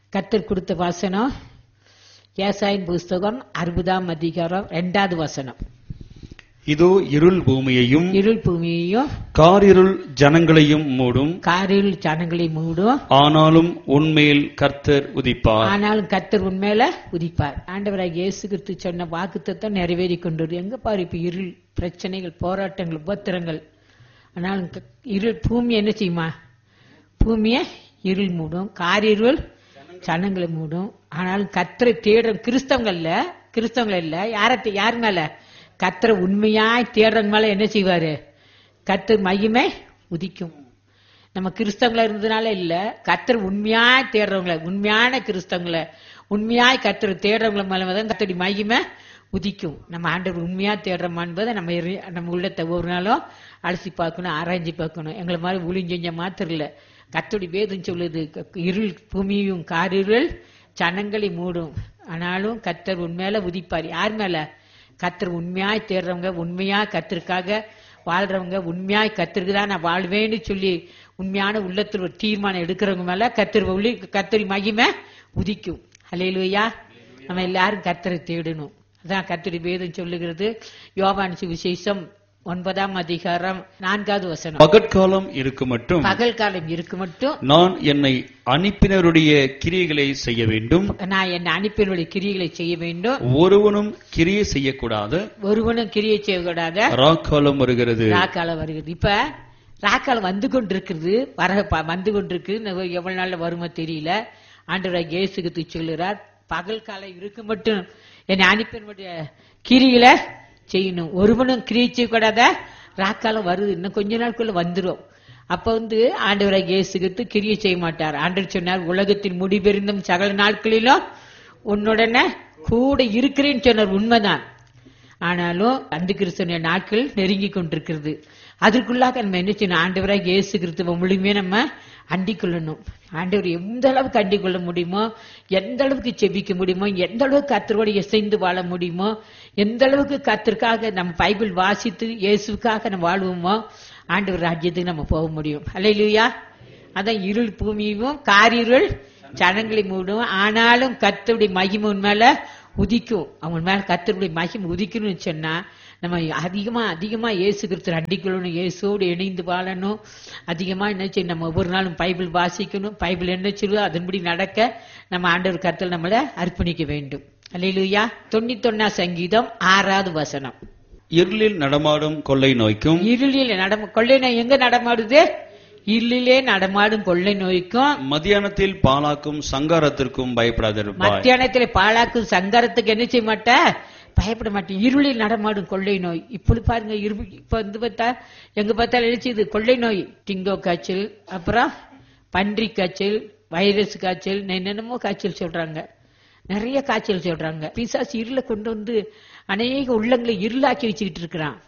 கத்தர் கொடுத்த வசனம் ஏசாயின் புஸ்தகம் அறுபதாம் அதிகாரம் ரெண்டாவது வசனம் இதோ இருள் பூமியையும் இருள் பூமியையும் காரிருள் ஜனங்களையும் மூடும் காரில் ஜனங்களை மூடும் ஆனாலும் உன்மேல் கர்த்தர் உதிப்பார் ஆனாலும் கத்தர் உண்மையில உதிப்பார் ஆண்டவராக இயேசு கிறிஸ்து சொன்ன வாக்குத்தத்தம் நிறைவேறி கொண்டு எங்க பாரு இப்ப இருள் பிரச்சனைகள் போராட்டங்கள் உபத்திரங்கள் ஆனாலும் க- இருள் பூமி என்ன செய்யுமா பூமியை இருள் மூடும் காரிருள் ஜனங்களை மூடும் ஆனாலும் கத்தரை தேடுற கிறிஸ்தவங்கள்ல கிறிஸ்தவங்கள் இல்ல யார யார் மேல கத்தரை உண்மையாய் தேடுறவங்க மேல என்ன செய்வாரு கத்தர் மகிமை உதிக்கும் நம்ம கிறிஸ்தவங்களா இருந்ததுனால இல்ல கத்தர் உண்மையாய் தேடுறவங்கள உண்மையான கிறிஸ்தவங்கள உண்மையாய் கத்தர் தேடுறவங்கள மேல தான் கத்தடி மகிமை உதிக்கும் நம்ம ஆண்டவர் உண்மையா தேடுறோமா என்பதை நம்ம இறை- நம்ம உள்ளத்தை ஒரு நாளும் அலசி பார்க்கணும் ஆராய்ஞ்சு பார்க்கணும் எங்களை மாதிரி ஊழியம் செஞ்ச மாத்திரம் இல்ல கத்தோடி வேதம் சொல்லுது க- இருள் பூமியும் காரிருள் ஜனங்களை மூடும் ஆனாலும் கத்தர் உண்மையில உதிப்பார் யார் மேல கத்தர் உண்மையாய் தேடுறவங்க உண்மையா கத்திற்காக வாழ்றவங்க உண்மையாய் கத்திற்கு தான் நான் வாழ்வேன்னு சொல்லி உண்மையான உள்ளத்தில் ஒரு தீர்மானம் எடுக்கிறவங்க மேல கத்தர் ஒளி கத்தரி மகிமை உதிக்கும் ஹalleluya நம்ம எல்லாரும் கத்தரை தேடணும் அதான் கத்தரி வேதம் சொல்லுகிறது யோவான் சுவிசேஷம் ஒன்பதாம் அதிகாரம் நான்காவது வசனம் பகற்காலம் இருக்கு மட்டும் பகல் காலம் இருக்கு மட்டும் நான் என்னை அனுப்பினருடைய கிரியைகளை செய்ய வேண்டும் நான் என் அனுப்பினுடைய கிரியைகளை செய்ய வேண்டும் ஒருவனும் கிரியை செய்யக்கூடாது ஒருவனும் கிரியை செய்யக்கூடாத ராக்காலம் வருகிறது ராக்காலம் வருகிறது இப்ப ராக்காலம் வந்து கொண்டிருக்கிறது வர ப- வந்து கொண்டிருக்கு இன்னும் எவ்வளவு நாள்ல வருமோ தெரியல ஆண்டவராக இயேசுக்கு சொல்லுறார் பகல் காலம் இருக்கு மட்டும் என்னை அனுப்பினுடைய கிரிகளை செய்யணும் ஒருவனும் கிரியை செய்யக்கூடாத ராக்காலம் வருது இன்னும் கொஞ்ச நாளுக்குள்ள வந்துரும் அப்ப வந்து ஆண்டவராக இயேசுகிட்டு கிரியை செய்ய மாட்டார் ஆண்டவர் சொன்னார் உலகத்தின் முடிபெருந்தும் சகல நாட்களிலும் உன்னுடனே கூட இருக்கிறேன்னு சொன்னார் உண்மைதான் ஆனாலும் அந்த கிறிஸ்தவனுடைய நாட்கள் நெருங்கி கொண்டிருக்கிறது அதற்குள்ளாக நம்ம என்ன செய்யணும் ஆண்டவராக இயேசு கிறிஸ்துவ முழுமையா நம்ம அண்டிக் கொள்ளணும் ஆண்டவர் எந்த அளவுக்கு அண்டிக் கொள்ள முடியுமோ எந்த அளவுக்கு செபிக்க முடியுமோ எந்த அளவுக்கு கத்தரோடு இசைந்து வாழ முடியுமோ எந்த அளவுக்கு கத்திற்காக நம்ம பைபிள் வாசித்து இயேசுக்காக நம்ம வாழ்வோமோ ஆண்டவர் ராஜ்யத்துக்கு நம்ம போக முடியும் அல்லையா அதான் இருள் பூமியும் காரிருள் ஜனங்களை மூடும் ஆனாலும் கத்தருடைய மகிமை உண்மையில உதிக்கும் அவங்க மேல கத்தருடைய மகிமை உதிக்கணும்னு சொன்னா நம்ம அதிகமா அதிகமா இயேசு கிறிஸ்து அண்டிக்கொள்ளணும் இயேசுவோடு இணைந்து வாழணும் அதிகமா என்ன செய்யணும் நம்ம ஒவ்வொரு நாளும் பைபிள் வாசிக்கணும் பைபிள் என்ன சொல்லுதோ அதன்படி நடக்க நம்ம ஆண்டவர் கருத்தில் நம்மள அர்ப்பணிக்க வேண்டும் அல்லையிலுயா தொண்ணூத்தொன்னா சங்கீதம் ஆறாவது வசனம் இருளில் நடமாடும் கொள்ளை நோய்க்கும் இருளில் நடம கொள்ளை நோய் எங்க நடமாடுது இருளிலே நடமாடும் கொள்ளை நோய்க்கும் மத்தியானத்தில் பாலாக்கும் சங்காரத்திற்கும் பயப்படாதிருப்பாய் மத்தியானத்துல பாழாக்கும் சங்கரத்துக்கு என்ன செய்ய மாட்ட பயப்பட மாட்டேன் இருளில் நடமாடும் கொள்ளை நோய் இப்படி பாருங்க இரு- இப்ப வந்து பார்த்தா எங்க பார்த்தாலும் எழுச்சிது கொள்ளை நோய் டிங்கோ காய்ச்சல் அப்புறம் பன்றி காய்ச்சல் வைரஸ் காய்ச்சல் என்னென்னமோ காய்ச்சல் சொல்றாங்க நிறைய காய்ச்சல் சொல்றாங்க பிசாசு இருளை கொண்டு வந்து அநேக உள்ளங்களை இருளாக்கி வச்சுக்கிட்டு இருக்கிறான்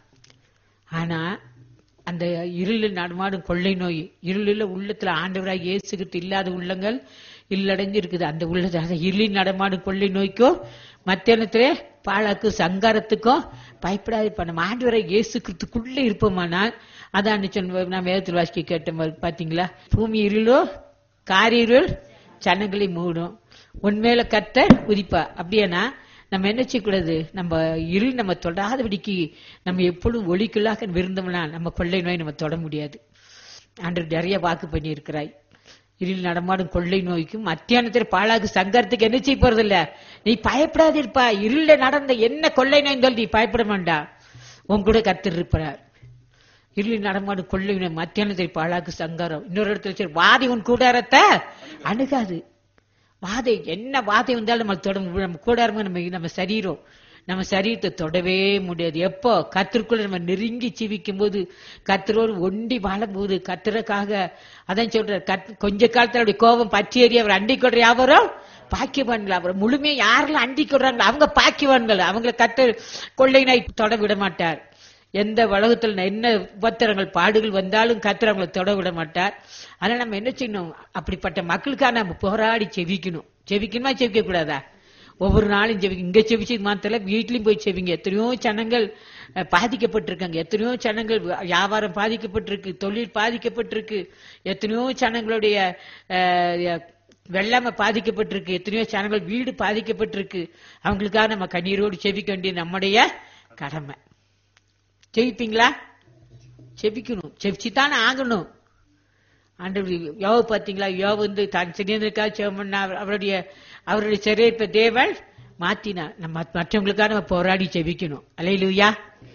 ஆனா அந்த இருளில் நடமாடும் கொள்ளை நோய் இருளில் உள்ளத்துல ஆண்டவராக இயேசுகிட்டு இல்லாத உள்ளங்கள் இல்லடைஞ்சு இருக்குது அந்த உள்ளது அந்த இருளில் நடமாடும் கொள்ளை நோய்க்கும் மத்தியானத்திலே பாழாக்கும் சங்காரத்துக்கும் பயப்படாது இப்ப நம்ம ஆண்டவராக இயேசு கிறிஸ்துக்குள்ளே இருப்போமானால் அதான் சொன்ன நான் வேதத்தில் வாசிக்க கேட்ட மாதிரி பாத்தீங்களா பூமி இருளோ காரிருள் சனங்களை மூடும் உண்மையில கத்த உதிப்பா அப்படியானா நம்ம என்ன செய்யக்கூடாது நம்ம இருள் நம்ம தொடாதபடிக்கு நம்ம எப்பொழுதும் ஒளிக்குள்ளாக விருந்தோம்னா நம்ம கொள்ளை நோய் நம்ம தொட முடியாது ஆண்டு நிறைய வாக்கு பண்ணி இருக்கிறாய் இருள் நடமாடும் கொள்ளை நோய்க்கும் மத்தியானத்தில் பாழாக்கு சங்கரத்துக்கு என்ன செய்ய போறது இல்ல நீ பயப்படாதிருப்பா இருள நடந்த என்ன கொள்ளை நோய் சொல்லி நீ பயப்பட வேண்டாம் உன் கூட கத்தர் இருப்பார் இருளில் நடமாடும் கொள்ளை நோய் மத்தியானத்தில் பாழாக்கு சங்காரம் இன்னொரு இடத்துல சரி வாதி உன் கூடாரத்தை அணுகாது வாதை என்ன வாதை வந்தாலும் நம்ம தொட முடியாது. நம்ம கூடாரமா நம்ம நம்ம சரீரம் நம்ம சரீரத்தை தொடவே முடியாது எப்போ கத்திற்குள்ள நம்ம நெருங்கி ஜீவிக்கும் போது கத்தரோடு ஒண்டி வாழும்போது கத்திரக்காக அதான் சொல்ற கத் கொஞ்ச காலத்துல அப்படி கோபம் பற்றி எறிய அவர் அண்டிக் கொள்ற யாவரும் பாக்கியவான்கள் அவர் முழுமையா யாரெல்லாம் அண்டிக் கொள்றாங்களோ அவங்க பாக்கியவான்கள் அவங்களை கத்த கொள்ளை நாய் தொட விட மாட்டார் எந்த உலகத்துல என்ன உபத்திரங்கள் பாடுகள் வந்தாலும் கத்தர் அவங்களை தொட விட மாட்டார் அதனால நம்ம என்ன செய்யணும் அப்படிப்பட்ட மக்களுக்காக நம்ம போராடி செவிக்கணும் செவிக்கணுமா செவிக்க கூடாதா ஒவ்வொரு நாளும் செவிக்க இங்க செவிச்சு மாத்திர வீட்லயும் போய் செவிங்க எத்தனையோ ஜனங்கள் அஹ், பாதிக்கப்பட்டிருக்காங்க எத்தனையோ ஜனங்கள் வியாபாரம் பாதிக்கப்பட்டிருக்கு தொழில் பாதிக்கப்பட்டிருக்கு எத்தனையோ ஜனங்களுடைய அஹ், வெள்ளாம பாதிக்கப்பட்டிருக்கு எத்தனையோ சேனங்கள் வீடு பாதிக்கப்பட்டிருக்கு அவங்களுக்காக நம்ம கண்ணீரோடு செபிக்க வேண்டிய நம்முடைய கடமை ஜெயிப்பீங்களா செபிக்கணும் செபிச்சுத்தானே ஆகணும் ஆண்டவர் யோவு பாத்தீங்களா யோவு வந்து தான் சிறியதற்காக செவம் பண்ணா அவருடைய அவருடைய சிறைப்ப தேவன் மாத்தினார் நம்ம மற்றவங்களுக்காக நம்ம போராடி செபிக்கணும் அலையிலுயா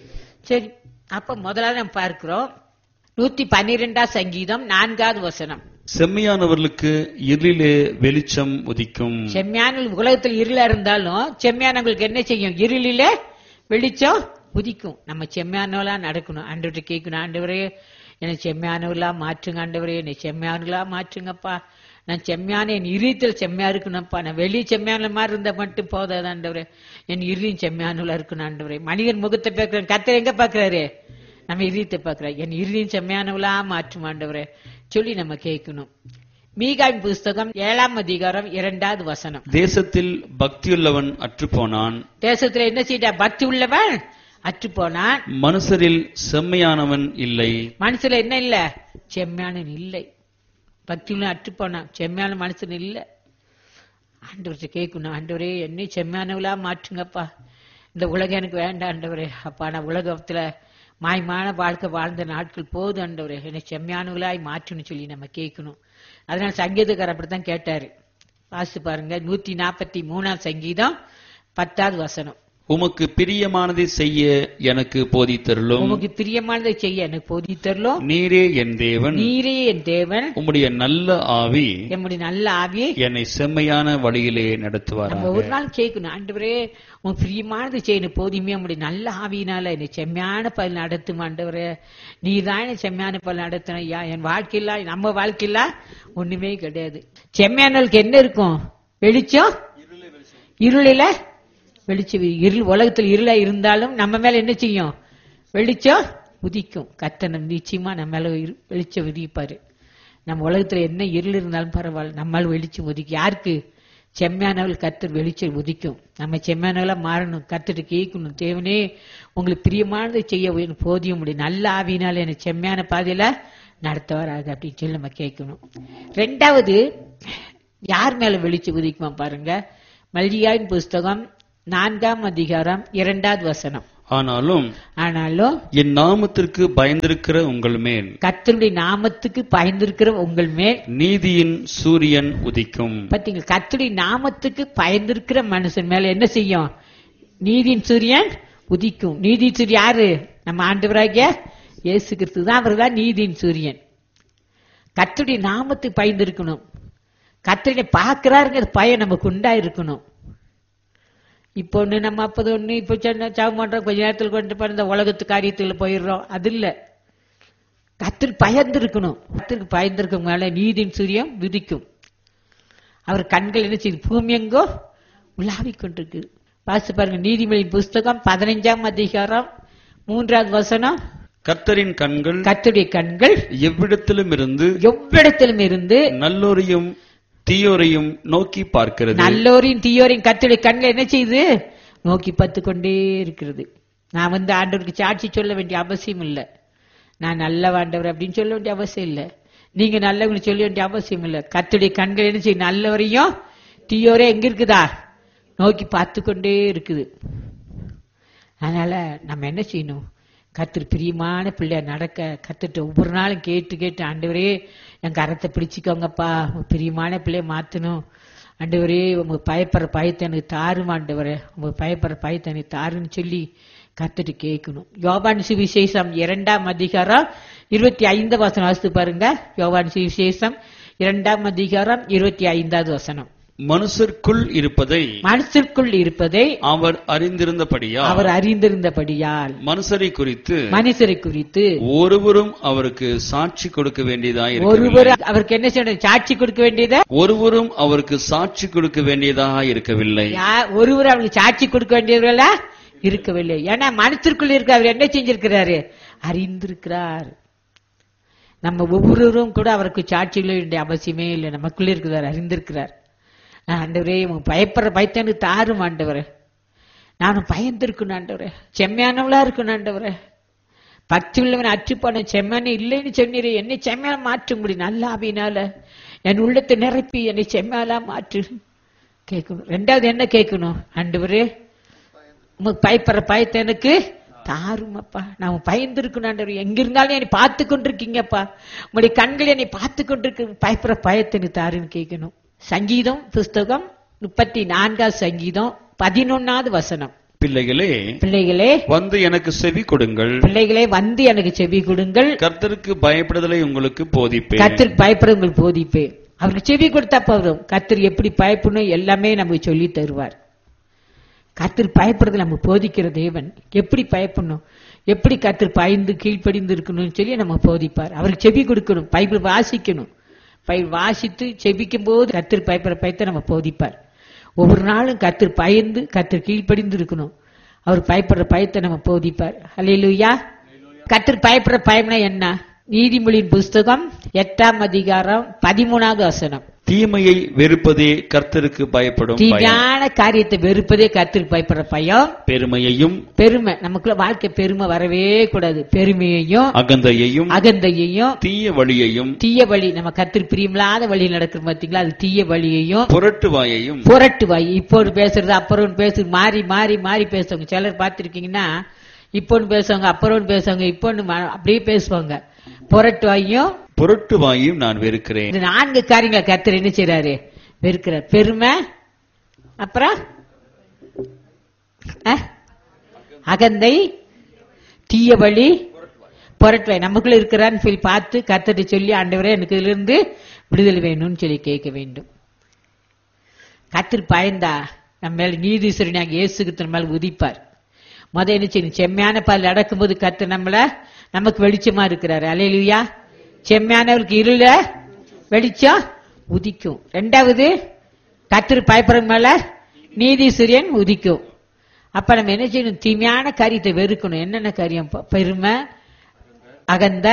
சரி அப்ப முதலாவது நம்ம பார்க்கிறோம் நூத்தி பன்னிரெண்டாம் சங்கீதம் நான்காவது வசனம் செம்மையானவர்களுக்கு இருளிலே வெளிச்சம் உதிக்கும் செம்மையான உலகத்தில் இருளா இருந்தாலும் செம்மையானவங்களுக்கு என்ன செய்யும் இருளிலே வெளிச்சம் உதிக்கும் நம்ம செம்மையானவளா நடக்கணும் ஆண்டவர்கிட்ட கேட்கணும் ஆண்டவரே என்னை செம்மையானவர்களா மாற்றுங்க ஆண்டவரே என்னை செம்மையானவர்களா மாற்றுங்கப்பா நான் செம்மையான என் இறுதியில் செம்மையா இருக்கணும்ப்பா நான் வெளியே செம்மையான மாதிரி இருந்தா மட்டும் போதாது ஆண்டவரே என் இறுதியும் செம்மையானவளா இருக்கணும் ஆண்டவரே மனிதன் முகத்தை பார்க்கிறேன் கத்தர் எங்க பாக்குறாரு நம்ம இறுதியத்தை பார்க்கிறோம் என் இறுதியும் செம்மையானவளா மாற்றும் ஆண்டவரே சொல்லி நம்ம கேட்கணும் மீகாவின் புஸ்தகம் ஏழாம் அதிகாரம் இரண்டாவது வசனம் தேசத்தில் பக்தியுள்ளவன் அற்றுப்போனான் தேசத்துல என்ன செய்ய பக்தி உள்ளவன் அற்று போனான் மனுஷரில் செம்மையானவன் இல்லை மனசுல என்ன இல்ல செம்மையான இல்லை பக்தி உள்ள அற்று போனான் செம்மையான மனுஷன் இல்ல ஆண்டவர்கிட்ட கேட்கணும் ஆண்டவரே என்னை செம்மையானவளா மாற்றுங்கப்பா இந்த உலகம் எனக்கு வேண்டாம் ஆண்டவரே அப்பா நான் உலகத்துல மாயமான வாழ்க்கை வாழ்ந்த நாட்கள் போது ஆண்டவரே என்னை செம்மையானவளாய் மாற்றுன்னு சொல்லி நம்ம கேட்கணும் அதனால சங்கீதக்காரர் அப்படித்தான் கேட்டாரு வாசித்து பாருங்க நூத்தி நாற்பத்தி மூணாம் சங்கீதம் பத்தாவது வசனம் உமக்கு பிரியமானதை செய்ய எனக்கு போதித்தருளும் உமக்கு பிரியமானதை செய்ய எனக்கு போதி தரலும் நீரே என் தேவன் நீரே என் தேவன் உம்முடைய நல்ல ஆவி நம்முடைய நல்ல ஆவியை என்னை செம்மையான வழியிலே நம்ம நடத்துவாராக ஒரு நாள் கேட்கணும் ஆண்டவரே உன் பிரியமானது செய்யணும் போதுமே உங்களுடைய நல்ல ஆவியினால என்னை செம்மையான பல் நடத்தும் ஆண்டவரே நீ தான் என்னை செம்மையான பல் நடத்தணும் ஐயா என் வாழ்க்கையில நம்ம வாழ்க்கையில ஒண்ணுமே கிடையாது செம்மையானவளுக்கு என்ன இருக்கும் வெளிச்சம் இருளில வெளிச்சம் இருள் உலகத்தில் இருளா இருந்தாலும் நம்ம மேல என்ன செய்யும் வெளிச்சம் உதிக்கும் கத்தனம் நிச்சயமா நம்ம மேல இரு- வெளிச்சம் உதிப்பாரு நம்ம உலகத்துல என்ன இருள் இருந்தாலும் பரவாயில்ல நம்மால் வெளிச்சம் உதிக்கும் யாருக்கு செம்மையானவள் கத்தர் வெளிச்சம் உதிக்கும் நம்ம செம்மையானவளா மாறணும் கத்துட்டு கேட்கணும் தேவனே உங்களுக்கு பிரியமானதை செய்ய எனக்கு போதிய முடியும் நல்ல ஆவியினால எனக்கு செம்மையான பாதையில நடத்துவாராக அப்படின்னு சொல்லி நம்ம கேட்கணும் ரெண்டாவது யார் மேல வெளிச்சம் உதிக்குமா பாருங்க மல்லிகாவின் புஸ்தகம் நான்காம் அதிகாரம் இரண்டாவது வசனம் ஆனாலும் ஆனாலும் என் நாமத்திற்கு பயந்திருக்கிற உங்கள் மேல் கர்த்தருடைய நாமத்துக்கு பயந்திருக்கிற உங்கள் மேல் நீதியின் சூரியன் உதிக்கும் பாத்தீங்களா கர்த்தருடைய நாமத்துக்கு பயந்திருக்கிற மனுஷன் மேல என்ன செய்யும் நீதியின் சூரியன் உதிக்கும் நீதி சூரியன் யாரு நம்ம ஆண்டவராகிய இயேசு கிறிஸ்து தான் அவர் தான் நீதியின் சூரியன் கர்த்தருடைய நாமத்துக்கு பயந்திருக்கணும் கர்த்தருடைய பார்க்கிறாருங்கிற பயம் நமக்கு உண்டா இருக்கணும் இப்போ ஒண்ணு நம்ம அப்பது ஒண்ணு இப்போ சின்ன சாவு பண்றோம் கொஞ்ச நேரத்தில் கொண்டு போய் இந்த உலகத்து காரியத்துல போயிடுறோம் அது இல்ல கத்திற்கு பயந்து இருக்கணும் கத்திற்கு பயந்திருக்கும் மேல நீதியின் சூரியம் விதிக்கும் அவர் கண்கள் என்ன செய்யுது பூமி எங்கோ உலாவிக் கொண்டிருக்கு வாசித்து பாருங்க நீதிமொழி புஸ்தகம் பதினைஞ்சாம் அதிகாரம் மூன்றாவது வசனம் கர்த்தரின் கண்கள் கத்துடைய கண்கள் எவ்விடத்திலும் இருந்து எவ்விடத்திலும் இருந்து நல்லோரையும் தீயோரையும் நோக்கி பார்க்கிறது நல்லோரையும் தீயோரையும் கத்துடைய கண்கள் என்ன செய்யுது நோக்கி பார்த்து கொண்டே இருக்கிறது நான் வந்து ஆண்டவருக்கு சாட்சி சொல்ல வேண்டிய அவசியம் இல்லை நான் நல்ல ஆண்டவர் அப்படின்னு சொல்ல வேண்டிய அவசியம் இல்லை நீங்க நல்லவங்க சொல்ல வேண்டிய அவசியம் இல்லை கத்துடைய கண்கள் என்ன செய்யும் நல்லவரையும் தீயோரே எங்க இருக்குதா நோக்கி பார்த்து கொண்டே இருக்குது அதனால நம்ம என்ன செய்யணும் கத்திர பிரியமான பிள்ளைய நடக்க கத்துட்டு ஒவ்வொரு நாளும் கேட்டு கேட்டு ஆண்டவரே என் கரத்தை பிடிச்சிக்கோங்கப்பா உங்க பிரியமான பிள்ளைய மாத்தணும் ஆண்டவரே உங்க பயப்படுற பயத்தை எனக்கு தாரும் ஆண்டவரே உங்க பயப்படுற பயத்தை எனக்கு தாருன்னு சொல்லி கத்துட்டு கேட்கணும் யோவான் சுவிசேஷம் இரண்டாம் அதிகாரம் இருபத்தி ஐந்து வசனம் வாசித்து பாருங்க யோவான் சுவிசேஷம் இரண்டாம் அதிகாரம் இருபத்தி ஐந்தாவது வசனம் மனுஷருக்குள் இருப்பதை மனசிற்குள் இருப்பதை அவர் அறிந்திருந்தபடியா அவர் அறிந்திருந்தபடியால் மனுஷரை குறித்து மனுஷரை குறித்து ஒருவரும் அவருக்கு சாட்சி கொடுக்க வேண்டியதாய் ஒருவர் அவருக்கு என்ன செய்யணும் சாட்சி கொடுக்க வேண்டியது ஒருவரும் அவருக்கு சாட்சி கொடுக்க வேண்டியதாக இருக்கவில்லை யா- ஒருவர் அவருக்கு சாட்சி கொடுக்க வேண்டியவர்களா இருக்கவில்லை ஏன்னா மனத்திற்குள் இருக்க அவர் என்ன செஞ்சிருக்கிறாரு அறிந்திருக்கிறார் நம்ம ஒவ்வொருவரும் கூட அவருக்கு சாட்சி சொல்ல வேண்டிய அவசியமே இல்லை நமக்குள்ள இருக்கிறார் அறிந்திருக்கிறார் நான் ஆண்டவரே உங்க பயப்படுற பயத்தை எனக்கு தாரும் ஆண்டவரே நானும் பயந்திருக்கணும் ஆண்டவரே செம்மையானவளா இருக்கணும் ஆண்டவரே பக்தி உள்ளவன் அற்றுப்பான செம்மனு இல்லைன்னு சொன்னீரே என்னை செம்மையான மாற்ற முடியும் நல்ல ஆவியினால என் உள்ளத்தை நிரப்பி என்னை செம்மாலா மாற்று கேட்கணும் ரெண்டாவது என்ன கேட்கணும் ஆண்டவரே உமக்கு பயப்படுற பயத்தை எனக்கு தாருமப்பா நான் பயந்து இருக்கணும் ஆண்டவர் எங்க இருந்தாலும் என்னை பார்த்து கொண்டிருக்கீங்கப்பா உங்களுடைய கண்கள் என்னை பார்த்து கொண்டிருக்கு பயப்படுற பயத்தை எனக்கு தாருன்னு கேட்கணும் சங்கீதம் புஸ்தகம் முப்பத்தி நான்காவது சங்கீதம் பதினொன்னாவது வசனம் பிள்ளைகளே பிள்ளைகளே வந்து எனக்கு செவி கொடுங்கள் பிள்ளைகளே வந்து எனக்கு செவி கொடுங்கள் கர்த்தருக்கு பயப்படுதலை உங்களுக்கு போதிப்பேன் கத்திற்கு பயப்பட உங்களுக்கு போதிப்பேன் அவருக்கு செவி கொடுத்தா போதும் கத்தர் எப்படி பயப்படணும் எல்லாமே நமக்கு சொல்லி தருவார் கத்தர் பயப்படுறது நம்ம போதிக்கிற தேவன் எப்படி பயப்படணும் எப்படி கத்தர் பயந்து கீழ்ப்படிந்து இருக்கணும்னு சொல்லி நம்ம போதிப்பார் அவருக்கு செவி கொடுக்கணும் பைபிள் வாசிக்கணும் பைபிள் வாசித்து செபிக்கும் போது கத்தர் பயப்படுற பயத்தை நம்ம போதிப்பார் ஒவ்வொரு நாளும் கத்தர் பயந்து கத்தர் கீழ்ப்படிந்து இருக்கணும் அவர் பயப்படுற பயத்தை நம்ம போதிப்பார் அல்லேலூயா கத்தர் பயப்படுற பயம்னா என்ன நீதிமொழியின் புஸ்தகம் எட்டாம் அதிகாரம் பதிமூணாவது வசனம் தீமையை வெறுப்பதே கர்த்தருக்கு பயப்படும் பயம் தீமையான காரியத்தை வெறுப்பதே கத்திற்கு பயப்படுற பயம் பெருமையையும் பெருமை நமக்குள்ள வாழ்க்கை பெருமை வரவே கூடாது பெருமையையும் அகந்தையையும் அகந்தையையும் தீய வழியையும் தீய வழி நம்ம கத்திற்கு பிரியமில்லாத வழி நடக்கிற பாத்தீங்களா அது தீய வழியையும் புரட்டு வாயையும் புரட்டு வாய் இப்போது பேசுறது அப்புறம் பேசுறது மாறி மாறி மாறி பேசுவாங்க சிலர் பார்த்திருக்கீங்கன்னா இப்போன்னு பேசுவாங்க அப்புறம் பேசுவாங்க இப்போன்னு மா- அப்படியே பேசுவாங்க புரட்டு வாயும் புரட்டு வாயையும் நான் வெறுக்கிறேன் இந்த நான்கு காரியங்களை கர்த்தர் என்ன செய்றாரு வெறுக்கிறார் பெருமை அப்புறம் அஹ், அகந்தை தீய வழி புரட்டுவை நமக்குள்ள இருக்கிறான்னு சொல்லி பார்த்து கர்த்தர்ட்ட சொல்லி ஆண்டவரே எனக்கு இதுல இருந்து விடுதலை வேணும்னு சொல்லி கேட்க வேண்டும் கத்திரி பயந்தா நம்ம மேல நீதீஸ்வரனாக இயேசுக்கு மேல உதிப்பார் முத என்ன செய்யணும் செம்மையான பால் அடக்கும்போது கத்து நம்மள நமக்கு வெளிச்சமா இருக்கிறாரு அலையிலுயா செம்மையானவருக்கு இருள வெளிச்சம் உதிக்கும் ரெண்டாவது கத்திரி பயப்படுற மேல நீதீஸ்வரியன் உதிக்கும் அப்ப நம்ம என்ன செய்யணும் தீமையான காரியத்தை வெறுக்கணும் என்னென்ன காரியம் பெ- பெருமை அகந்த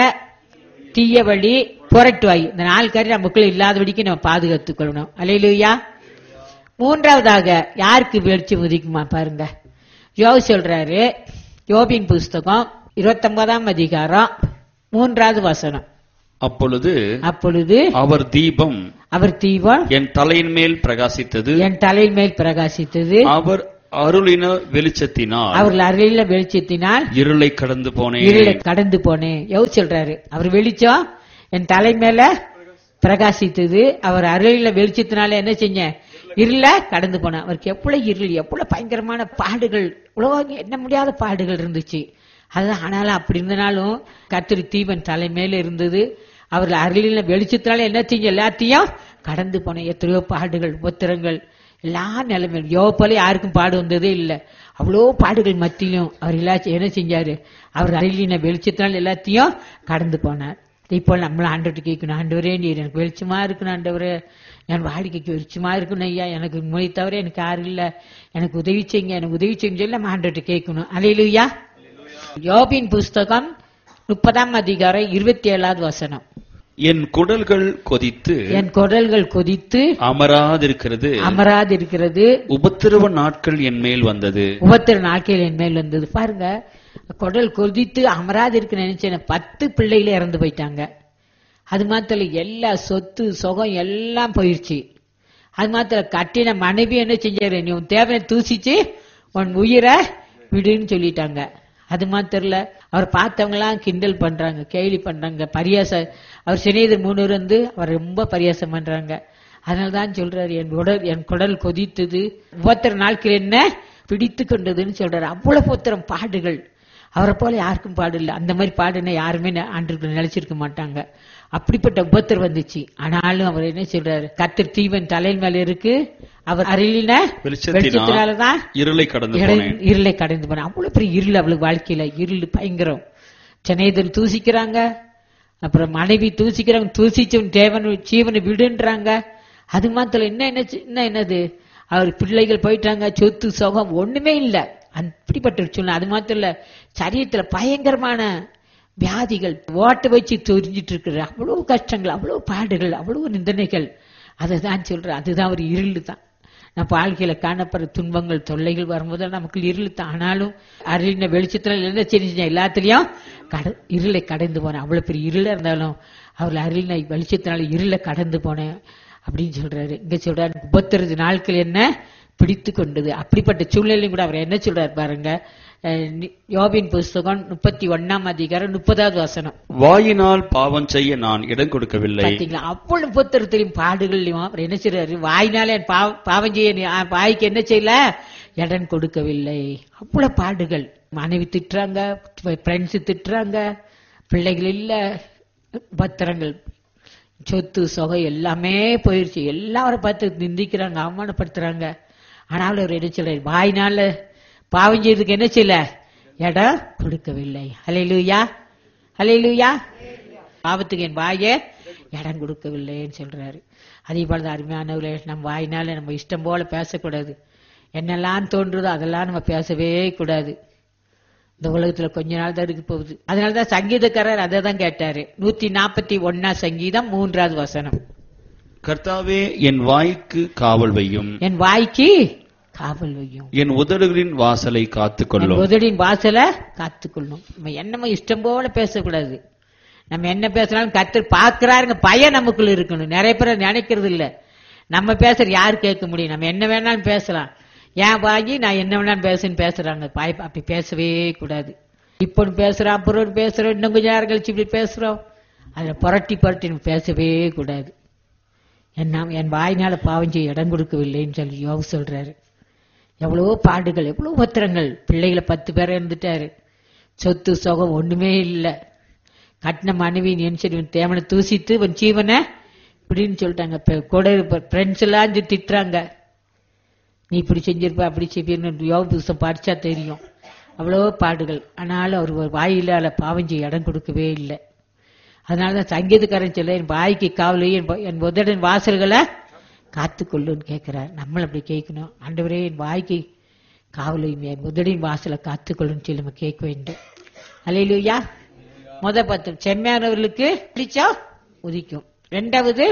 தீய வழி புரட்டுவாய் இந்த நாலு காரியம் நமக்குள்ள இல்லாதபடிக்கு நம்ம பாதுகாத்துக் கொள்ளணும் அலையிலுயா மூன்றாவதாக யாருக்கு வெளிச்சம் உதிக்குமா பாருங்க யோபு சொல்றாரு யோபின் புஸ்தகம் இருபத்தொன்பதாம் அதிகாரம் மூன்றாவது வசனம் அப்பொழுது அப்பொழுது அவர் தீபம் அவர் தீபம் என் தலையின் மேல் பிரகாசித்தது என் தலையின் மேல் பிரகாசித்தது அவர் அருளின வெளிச்சத்தினால் அவர்கள் அருளில வெளிச்சத்தினால் இருளை கடந்து போனேன் இருளை கடந்து போனேன் யோசி சொல்றாரு அவர் வெளிச்சம் என் தலை மேல பிரகாசித்தது அவர் அருளில வெளிச்சத்தினால என்ன செஞ்சேன் இருள கடந்து போனேன் அவருக்கு எவ்வளவு இருள் எவ்வளவு பயங்கரமான பாடுகள் உலகம் என்ன முடியாத பாடுகள் இருந்துச்சு அது ஆனாலும் அப்படி இருந்தனாலும் கத்திரி தீபன் தலை மேல இருந்தது அவர் அருளில வெளிச்சத்தினால என்ன செஞ்ச எல்லாத்தையும் கடந்து போனேன் எத்தனையோ பாடுகள் உத்திரங்கள் எல்லா நிலைமையும் யோகப்போல யாருக்கும் பாடு வந்ததே இல்லை அவ்வளோ பாடுகள் மத்தியிலும் அவர் எல்லாச்சும் என்ன செஞ்சாரு அவர் அருளின வெளிச்சத்தினால் எல்லாத்தையும் கடந்து போனார் இப்போ நம்மள ஆண்டவர்கிட்ட கேட்கணும் ஆண்டவரே நீர் எனக்கு வெளிச்சமா இருக்கணும் ஆண்டவரே என் வாடிக்கைக்கு வெளிச்சமா இருக்கணும் ஐயா எனக்கு மொழி தவிர எனக்கு யாரும் இல்ல எனக்கு உதவி செய்யுங்க எனக்கு உதவி செய்யுங்க சொல்லி நம்ம ஆண்டவர்கிட்ட கேட்கணும் அலையிலுயா யோபின் புஸ்தகம் முப்பதாம் அதிகாரம் இருபத்தி ஏழாவது வசனம் என் குடல்கள் கொதித்து என் குரல்கள் கொதித்து அமராதிருக்கிறது அமராதிருக்கிறது உபத்திரவ நாட்கள் என் மேல் வந்தது உபத்திர நாட்கள் என் மேல் வந்தது பாருங்க குடல் கொதித்து அமராது இருக்கு நினைச்சேன் பத்து பிள்ளைகளே இறந்து போயிட்டாங்க அது மாத்திர எல்லா சொத்து சுகம் எல்லாம் போயிடுச்சு அது மாத்திர கட்டின மனைவி என்ன செஞ்சாரு நீ உன் தேவையை தூசிச்சு உன் உயிரை விடுன்னு சொல்லிட்டாங்க அது மாத்திரல அவர் பார்த்தவங்க எல்லாம் கிண்டல் பண்றாங்க கேலி பண்றாங்க பரியாச அவர் சிநேகிதர் மூணு பேர் வந்து அவர் ரொம்ப பரியாசம் பண்றாங்க அதனாலதான் சொல்றாரு என் உடல் என் குடல் கொதித்தது உபத்திர நாட்கள் என்ன பிடித்து கொண்டதுன்னு சொல்றாரு அவ்வளவு புத்திரம் பாடுகள் அவரை போல யாருக்கும் பாடு இல்லை அந்த மாதிரி பாடுன யாருமே ஆண்டுகள் நினைச்சிருக்க மாட்டாங்க அப்படிப்பட்ட உபத்திரம் வந்துச்சு ஆனாலும் அவர் என்ன சொல்றாரு கத்தர் தீவன் தலையின் மேல இருக்கு அவர் அருளின வெளிச்சத்தினால் வெளிச்சத்தினாலதான் இருளை கடந்து இறை- போனேன் இருளை கடந்து போன அவ்வளவு பெரிய இருள் அவளுக்கு வாழ்க்கையில இருள் பயங்கரம் சென்னைதர் தூசிக்கிறாங்க அப்புறம் மனைவி தூசிக்கிறாங்க தூசிச்சவன் தேவன் ஜீவனை விடுன்றாங்க அது மாத்திரம் என்ன என்ன என்ன என்னது அவர் பிள்ளைகள் போயிட்டாங்க சொத்து சுகம் ஒண்ணுமே இல்ல அப்படிப்பட்ட ஒரு சூழ்நிலை அது மாத்திரம் இல்ல சரீரத்துல பயங்கரமான வியாதிகள் ஓட்ட வச்சு தெரிஞ்சிட்டு இருக்கிற அவ்வளவு கஷ்டங்கள் அவ்வளவு பாடுகள் அவ்வளவு நிந்தனைகள் அதை தான் சொல்றேன் அதுதான் ஒரு இருள் தான் நம்ம வாழ்க்கையில காணப்படுற துன்பங்கள் தொல்லைகள் வரும்போது நமக்கு இருள் தான் ஆனாலும் அருளின வெளிச்சத்துல என்ன செஞ்சு எல்லாத்துலயும் கட இருளை கடந்து போனேன் அவ்வளவு பெரிய இருளா இருந்தாலும் அவர் அருளின வெளிச்சத்தினால இருள கடந்து போனேன் அப்படின்னு சொல்றாரு இங்க சொல்றாரு முப்பத்தி நாட்கள் என்ன பிடித்து கொண்டது அப்படிப்பட்ட சூழ்நிலையும் கூட அவர் என்ன சொல்றாரு பாருங்க அஹ் நி- யோபின் புஸ்தகம் முப்பத்தி ஒன்னாம் அதிகாரம் முப்பதாவது வசனம் வாயினால் பாவம் செய்ய நான் இடம் கொடுக்கவில்லை பாத்தீங்களா அவ்வளவு புத்திரத்திலையும் பாடுகள்லையும் அவர் என்ன செய்றாரு வாயினால என் பாவ- பாவம் செய்ய நீ- ஆ, வாய்க்கு என்ன செய்யல இடம் கொடுக்கவில்லை அவ்வளவு பாடுகள் மனைவி திட்டுறாங்க ஃப்ரெண்ட்ஸ் திட்டுறாங்க பிள்ளைகள் இல்ல பத்திரங்கள் சொத்து சொகை எல்லாமே போயிருச்சு எல்லாரும் பார்த்து நிந்திக்கிறாங்க அவமானப்படுத்துறாங்க ஆனாலும் அவர் என்ன சொல்றாரு வாயினால பாவம் செய்யறதுக்கு என்ன செய்யல இடம் கொடுக்கவில்லை ஹalleluya ஹalleluya பாவத்துக்கு என் வாயே இடம் கொடுக்கவில்லைன்னு சொல்றாரு அதே போல தான் அருமையானவர்களே நம்ம வாயினால நம்ம இஷ்டம் போல பேசக்கூடாது என்னெல்லாம் தோன்றுதோ அதெல்லாம் நம்ம பேசவே கூடாது இந்த உலகத்துல கொஞ்ச நாள் தான் இருக்க போகுது அதனாலதான் சங்கீதக்காரர் அதை தான் கேட்டாரு நூத்தி நாற்பத்தி ஒன்னா சங்கீதம் மூன்றாவது வசனம் கர்த்தாவே என் வாய்க்கு காவல் வையும் என் வாய்க்கு காவல் வையும் என் உதடுகளின் வாசலை என் காத்துக்கொள்ளும் உதடின் வாசலை காத்துக்கொள்ளும் நம்ம என்னமோ இஷ்டம் போல பேசக்கூடாது நம்ம என்ன பேசினாலும் கத்தர் பாக்குறாருங்க பயம் நமக்குள்ள இருக்கணும் நிறைய பேர் நினைக்கிறது இல்ல நம்ம பேசுற யாரு கேட்க முடியும் நம்ம என்ன வேணாலும் பேசலாம் ஏன் வாங்கி நான் என்ன வேணாலும் பேசுன்னு பேசுறாங்க பாய் அப்படி பேசவே கூடாது இப்போ பேசுறோம் அப்புறம் பேசுறோம் இன்னும் கொஞ்ச நேரம் கழிச்சு இப்படி பேசுறோம் அதுல புரட்டி புரட்டி நம்ம பேசவே கூடாது என்ன என் வாயினால பாவம் செய்ய இடம் கொடுக்கவில்லைன்னு சொல்லி யோக சொல்றாரு எவ்வளவோ பாடுகள் எவ்வளவு பத்திரங்கள் பிள்ளைகளை பத்து பேரை இருந்துட்டாரு சொத்து சுகம் ஒண்ணுமே இல்ல கட்டின மனைவி நினைச்சிட்டு தேவனை தூசித்து உன் ஜீவனை இப்படின்னு சொல்லிட்டாங்க இப்ப கூட ஃப்ரெண்ட்ஸ் எல்லாம் வந்து திட்டுறாங்க நீ இப்படி செஞ்சிருப்ப அப்படி செய்வீன்னு யோக புதுசம் படிச்சா தெரியும் அவ்வளவோ பாடுகள் ஆனாலும் அவர் ஒரு வாயிலால பாவம் செய்ய இடம் கொடுக்கவே இல்லை அதனாலதான் சங்கீதக்காரன் சொல்ல என் வாய்க்கு காவலு என் வ- என் உதடன் வாசல்களை காத்துக்கொள்ளுன்னு கேட்கிறார் நம்மள அப்படி கேட்கணும் ஆண்டவரே என் வாய்க்கு காவலையும் என் உதடின் வாசலை காத்துக்கொள்ளுன்னு சொல்லி நம்ம கேட்க வேண்டும் அல்லையிலுயா முத பத்து செம்மையானவர்களுக்கு பிடிச்சா உதிக்கும் ரெண்டாவது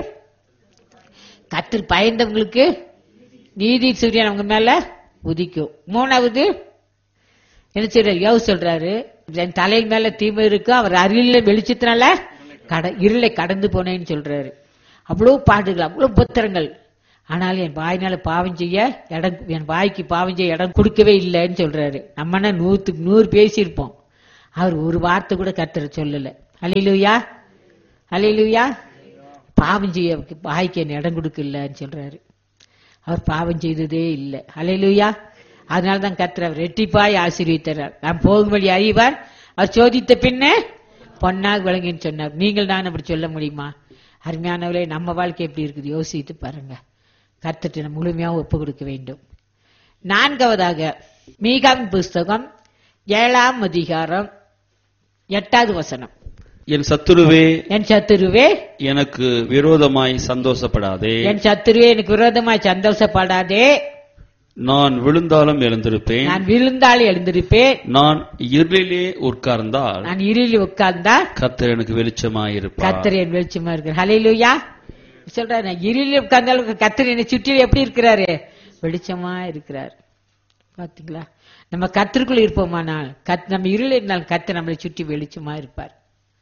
கத்திர பயந்தவங்களுக்கு நீதி சூரியன் அவங்க மேல உதிக்கும் மூணாவது என்ன செய்யறாரு யோக சொல்றாரு என் தலையின் மேல தீமை இருக்கு அவர் அருளில வெளிச்சத்தினால கட இருளை கடந்து போனேன்னு சொல்றாரு அவ்வளவு பாடுகள் அவ்வளவு புத்திரங்கள் ஆனாலும் என் வாயினால பாவம் செய்ய இடம் என் வாய்க்கு பாவம் செய்ய இடம் கொடுக்கவே இல்லைன்னு சொல்றாரு நம்மனா நூத்துக்கு நூறு பேசியிருப்போம் அவர் ஒரு வார்த்தை கூட கத்துற சொல்லல அலையிலுயா அலையிலுயா பாவம் செய்ய வாய்க்கு என் இடம் கொடுக்கலன்னு சொல்றாரு அவர் பாவம் செய்ததே இல்லை அலையிலுயா அதனால தான் கர்த்தர் அவர் ரெட்டிப்பாய் ஆசீர்வித்தார் நாம் போகும் வழி அறிவார் அவர் சோதித்த பின்னே பொன்னாக விளங்கின்னு சொன்னார் நீங்கள் தான் அப்படி சொல்ல முடியுமா அருமையானவர்களே நம்ம வாழ்க்கை எப்படி இருக்குது யோசித்து பாருங்க கர்த்தர்ட்ட நம்ம முழுமையாக ஒப்பு கொடுக்க வேண்டும் நான்காவதாக மீகாவின் புஸ்தகம் ஏழாம் அதிகாரம் எட்டாவது வசனம் என் சத்துருவே என் சத்துருவே எனக்கு விரோதமாய் சந்தோஷப்படாதே என் சத்துருவே எனக்கு விரோதமாய் சந்தோஷப்படாதே நான் விழுந்தாலும் எழுந்திருப்பேன் நான் விழுந்தால் எழுந்திருப்பேன் நான் இருளிலே உட்கார்ந்தால் நான் இருளில் உட்கார்ந்தா கர்த்தர் எனக்கு வெளிச்சமாயிருப்பார் கத்தர் என் வெளிச்சமா இருக்கிறார் ஹalleluya சொல்றாரு நான் இருளில் உட்கார்ந்தாலும் கத்தர் என்னை சுற்றிலும் எப்படி இருக்கிறாரு வெளிச்சமா இருக்கிறார் பாத்தீங்களா நம்ம கத்திற்குள்ள இருப்போமானால் கத் நம்ம இருளில் இருந்தாலும் கத்தர் நம்மளை சுற்றி வெளிச்சமா இருப்பார்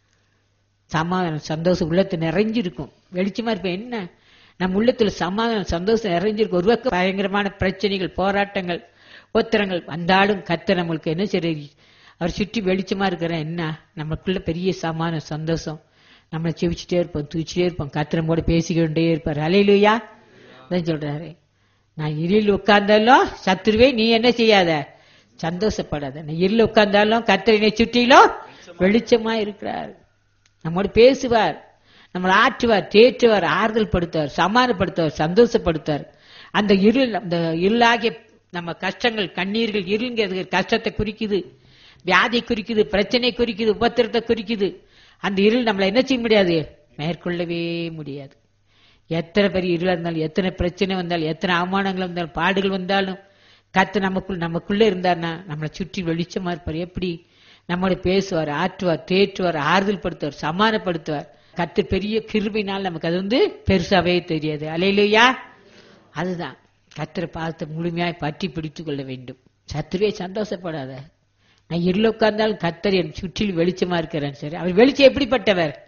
சமாதானம் சந்தோஷம் உள்ளத்து நிறைஞ்சிருக்கும் வெளிச்சமா இருப்பேன் என்ன நம்ம உள்ளத்துல சமாதானம் சந்தோஷம் நிறைஞ்சிருக்கும் ஒரு பக்கம் பயங்கரமான பிரச்சனைகள் போராட்டங்கள் உத்தரங்கள் வந்தாலும் கத்தர் நம்மளுக்கு என்ன சரி அவர் சுற்றி வெளிச்சமா இருக்கிற என்ன நமக்குள்ள பெரிய சமாதானம் சந்தோஷம் நம்மளை செவிச்சுட்டே இருப்போம் தூச்சிட்டே இருப்போம் கத்திரமோட பேசிக்கிட்டே இருப்பார் அலையிலுயா அதான் சொல்றாரு நான் இருளில் உட்கார்ந்தாலும் சத்துருவே நீ என்ன செய்யாத சந்தோஷப்படாத நான் இருளில் உட்கார்ந்தாலும் கத்திரனை சுற்றிலும் வெளிச்சமா இருக்கிறார் நம்மோடு பேசுவார் நம்மளை ஆற்றுவார் தேற்றுவார் ஆறுதல் படுத்துவார் சமாதானப்படுத்துவார் சந்தோஷப்படுத்துவார் அந்த இருள் அந்த இருளாகிய நம்ம கஷ்டங்கள் கண்ணீர்கள் இருங்கிறது கஷ்டத்தை குறிக்குது வியாதி குறிக்குது பிரச்சனை குறிக்குது உபத்திரத்தை குறிக்குது அந்த இருள் நம்மளை என்ன செய்ய முடியாது மேற்கொள்ளவே முடியாது எத்தனை பெரிய இருளா இருந்தாலும் எத்தனை பிரச்சனை வந்தாலும் எத்தனை அவமானங்கள் வந்தாலும் பாடுகள் வந்தாலும் கத்து நமக்குள் நமக்குள்ள இருந்தார்னா நம்மளை சுற்றி வெளிச்சமா இருப்பார் எப்படி நம்மோட பேசுவார் ஆற்றுவார் தேற்றுவார் ஆறுதல் படுத்துவார் சமாதானப்படுத்துவார் கத்து பெரிய கிருபினால் நமக்கு அது வந்து பெருசாவே தெரியாது அலையிலையா அதுதான் கத்திர பார்த்து முழுமையாய் பற்றி பிடித்துக் கொள்ள வேண்டும் சத்துருவே சந்தோஷப்படாத நான் இருள உட்கார்ந்தாலும் கத்தர் என் சுற்றில் வெளிச்சமா இருக்கிறேன் சரி அவர் வெளிச்சம் எப்படிப்பட்டவர்